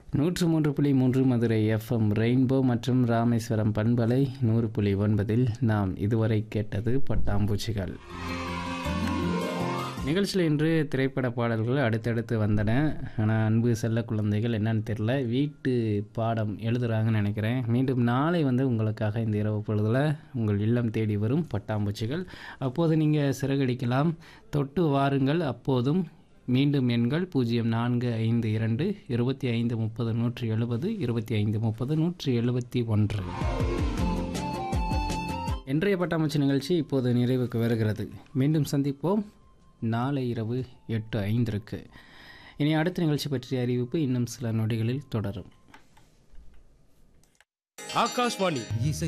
நூற்று மூன்று புள்ளி மூன்று மதுரை எஃப்எம் ரெயின்போ மற்றும் ராமேஸ்வரம் பண்பலை நூறு புள்ளி ஒன்பதில் நாம் இதுவரை கேட்டது பட்டாம்பூச்சிகள் நிகழ்ச்சியில் இன்று திரைப்பட பாடல்கள் அடுத்தடுத்து வந்தன ஆனால் அன்பு செல்ல குழந்தைகள் என்னன்னு தெரில வீட்டு பாடம் எழுதுகிறாங்கன்னு நினைக்கிறேன் மீண்டும் நாளை வந்து உங்களுக்காக இந்த இரவு பொழுதில் உங்கள் இல்லம் தேடி வரும் பட்டாம்பூச்சிகள் அப்போது நீங்கள் சிறகடிக்கலாம் தொட்டு வாருங்கள் அப்போதும் மீண்டும் எண்கள் பூஜ்ஜியம் நான்கு ஐந்து இரண்டு இருபத்தி ஐந்து முப்பது நூற்றி எழுபது இருபத்தி ஐந்து முப்பது நூற்றி எழுபத்தி ஒன்று இன்றைய பட்டாம்பூச்சி நிகழ்ச்சி இப்போது நிறைவுக்கு வருகிறது மீண்டும் சந்திப்போம் நாளை இரவு எட்டு ஐந்திற்கு இனி அடுத்த நிகழ்ச்சி பற்றிய அறிவிப்பு இன்னும் சில நொடிகளில் தொடரும் ஆகாஷ்வாணி இசை